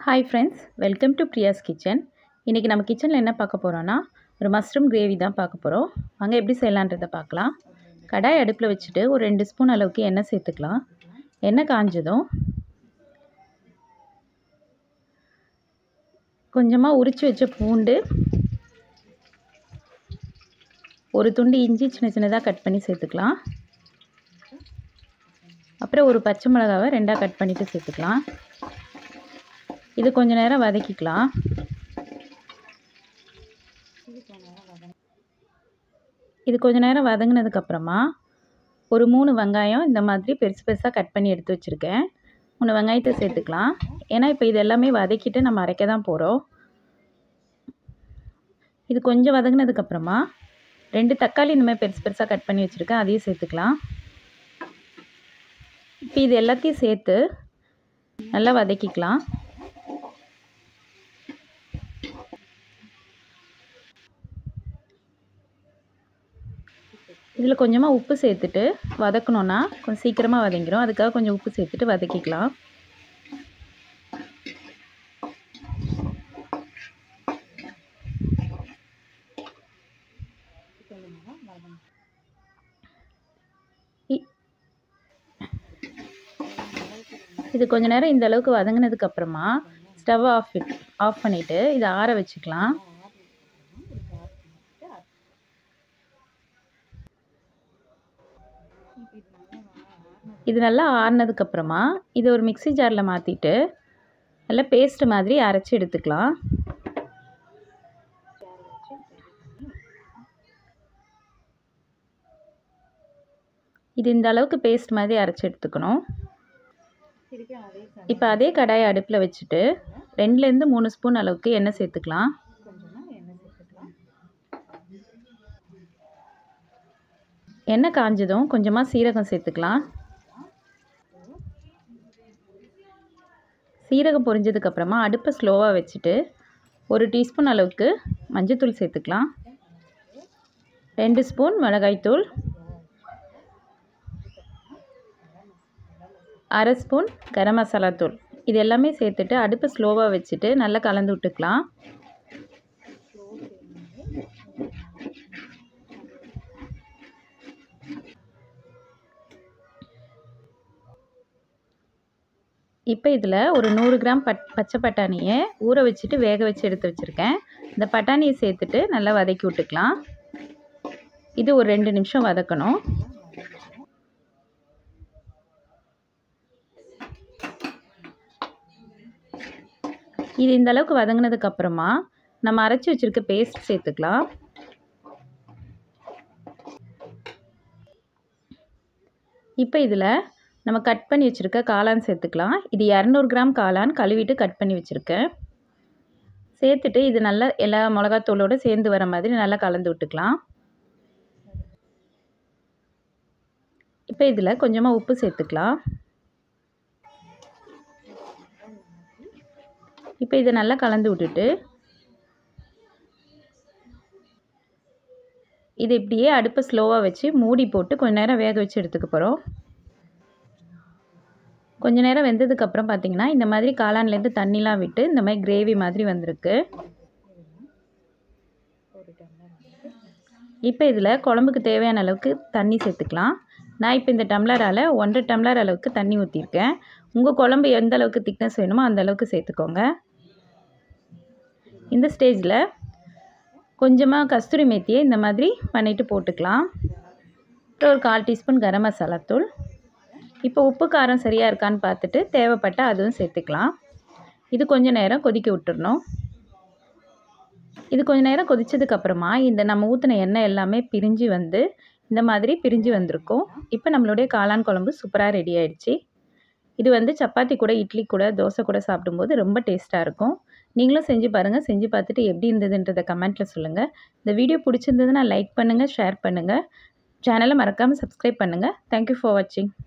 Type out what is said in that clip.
hi friends welcome to Priya's kitchen இன்றைக்கி நம்ம கிச்சனில் என்ன பார்க்க போகிறோன்னா ஒரு மஷ்ரூம் கிரேவி தான் பார்க்க போகிறோம் வாங்க எப்படி செய்யலான்றதை பார்க்கலாம் கடாய் அடுப்பில் வச்சுட்டு ஒரு ரெண்டு ஸ்பூன் அளவுக்கு எண்ணெய் சேர்த்துக்கலாம் எண்ணெய் காஞ்சதும் கொஞ்சமாக உரித்து வச்ச பூண்டு ஒரு துண்டு இஞ்சி சின்ன சின்னதாக கட் பண்ணி சேர்த்துக்கலாம் அப்புறம் ஒரு பச்சை மிளகாவை ரெண்டாக கட் பண்ணிவிட்டு சேர்த்துக்கலாம் இது கொஞ்ச நேரம் வதக்கிக்கலாம் இது கொஞ்ச நேரம் வதங்கினதுக்கப்புறமா ஒரு மூணு வெங்காயம் இந்த மாதிரி பெருசு பெருசாக கட் பண்ணி எடுத்து வச்சுருக்கேன் மூணு வெங்காயத்தை சேர்த்துக்கலாம் ஏன்னா இப்போ இது எல்லாமே வதக்கிட்டு நம்ம அரைக்க தான் போகிறோம் இது கொஞ்சம் வதங்கினதுக்கப்புறமா ரெண்டு தக்காளி இந்த மாதிரி பெருசு பெருசாக கட் பண்ணி வச்சுருக்கேன் அதையும் சேர்த்துக்கலாம் இப்போ இது எல்லாத்தையும் சேர்த்து நல்லா வதக்கிக்கலாம் இதில் கொஞ்சமாக உப்பு சேர்த்துட்டு வதக்கணுன்னா கொஞ்சம் சீக்கிரமாக வதங்கிடும் அதுக்காக கொஞ்சம் உப்பு சேர்த்துட்டு வதக்கிக்கலாம் இது கொஞ்ச நேரம் இந்த அளவுக்கு வதங்கினதுக்கு அப்புறமா ஸ்டவ் ஆஃப் ஆஃப் பண்ணிவிட்டு இதை ஆற வச்சுக்கலாம் இது நல்லா ஆறினதுக்கப்புறமா இதை ஒரு மிக்சி ஜாரில் மாற்றிட்டு நல்லா பேஸ்ட் மாதிரி அரைச்சி எடுத்துக்கலாம் இது இந்த அளவுக்கு பேஸ்ட் மாதிரி அரைச்சி எடுத்துக்கணும் இப்போ அதே கடாயை அடுப்பில் வச்சுட்டு ரெண்டுலேருந்து மூணு ஸ்பூன் அளவுக்கு எண்ணெய் சேர்த்துக்கலாம் எண்ணெய் காஞ்சதும் கொஞ்சமாக சீரகம் சேர்த்துக்கலாம் சீரகம் பொரிஞ்சதுக்கப்புறமா அடுப்பை ஸ்லோவாக வச்சுட்டு ஒரு டீஸ்பூன் அளவுக்கு மஞ்சத்தூள் சேர்த்துக்கலாம் ரெண்டு ஸ்பூன் மிளகாய்த்தூள் அரை ஸ்பூன் கரம் மசாலா தூள் இது எல்லாமே சேர்த்துட்டு அடுப்பை ஸ்லோவாக வச்சுட்டு நல்லா கலந்து விட்டுக்கலாம் இப்போ இதில் ஒரு நூறு கிராம் பட் பச்சை பட்டாணியை ஊற வச்சுட்டு வேக வச்சு எடுத்து வச்சுருக்கேன் இந்த பட்டாணியை சேர்த்துட்டு நல்லா வதக்கி விட்டுக்கலாம் இது ஒரு ரெண்டு நிமிஷம் வதக்கணும் இது இந்த அளவுக்கு வதங்கினதுக்கப்புறமா நம்ம அரைச்சி வச்சுருக்க பேஸ்ட் சேர்த்துக்கலாம் இப்போ இதில் நம்ம கட் பண்ணி வச்சுருக்க காளான் சேர்த்துக்கலாம் இது இரநூறு கிராம் காளான் கழுவிட்டு கட் பண்ணி வச்சுருக்கேன் சேர்த்துட்டு இது நல்லா எல்லா மிளகாத்தூளோடு சேர்ந்து வர மாதிரி நல்லா கலந்து விட்டுக்கலாம் இப்போ இதில் கொஞ்சமாக உப்பு சேர்த்துக்கலாம் இப்போ இதை நல்லா கலந்து விட்டுட்டு இது இப்படியே அடுப்பை ஸ்லோவாக வச்சு மூடி போட்டு கொஞ்ச நேரம் வேக வச்சு எடுத்துக்க போகிறோம் கொஞ்ச நேரம் வெந்ததுக்கப்புறம் பார்த்திங்கன்னா இந்த மாதிரி காளான்லேருந்து தண்ணிலாம் விட்டு இந்த மாதிரி கிரேவி மாதிரி வந்திருக்கு இப்போ இதில் குழம்புக்கு தேவையான அளவுக்கு தண்ணி சேர்த்துக்கலாம் நான் இப்போ இந்த டம்ளரால் ஒன்றரை டம்ளர் அளவுக்கு தண்ணி ஊற்றிருக்கேன் உங்கள் குழம்பு எந்த அளவுக்கு திக்னஸ் வேணுமோ அந்த அளவுக்கு சேர்த்துக்கோங்க இந்த ஸ்டேஜில் கொஞ்சமாக கஸ்தூரி மேத்தியை இந்த மாதிரி பண்ணிவிட்டு போட்டுக்கலாம் அப்புறம் ஒரு கால் டீஸ்பூன் கரம் மசாலா தூள் இப்போ உப்பு காரம் சரியாக இருக்கான்னு பார்த்துட்டு தேவைப்பட்டால் அதுவும் சேர்த்துக்கலாம் இது கொஞ்சம் நேரம் கொதிக்க விட்டுறணும் இது கொஞ்சம் நேரம் கொதித்ததுக்கப்புறமா இந்த நம்ம ஊற்றின எண்ணெய் எல்லாமே பிரிஞ்சு வந்து இந்த மாதிரி பிரிஞ்சு வந்திருக்கும் இப்போ நம்மளுடைய காளான் குழம்பு சூப்பராக ரெடி ஆகிடுச்சு இது வந்து சப்பாத்தி கூட இட்லி கூட தோசை கூட சாப்பிடும்போது ரொம்ப டேஸ்ட்டாக இருக்கும் நீங்களும் செஞ்சு பாருங்கள் செஞ்சு பார்த்துட்டு எப்படி இருந்ததுன்றதை கமெண்ட்டில் சொல்லுங்கள் இந்த வீடியோ பிடிச்சிருந்ததுன்னா லைக் பண்ணுங்கள் ஷேர் பண்ணுங்கள் சேனலை மறக்காமல் சப்ஸ்கிரைப் பண்ணுங்கள் தேங்க்யூ ஃபார் வாட்சிங்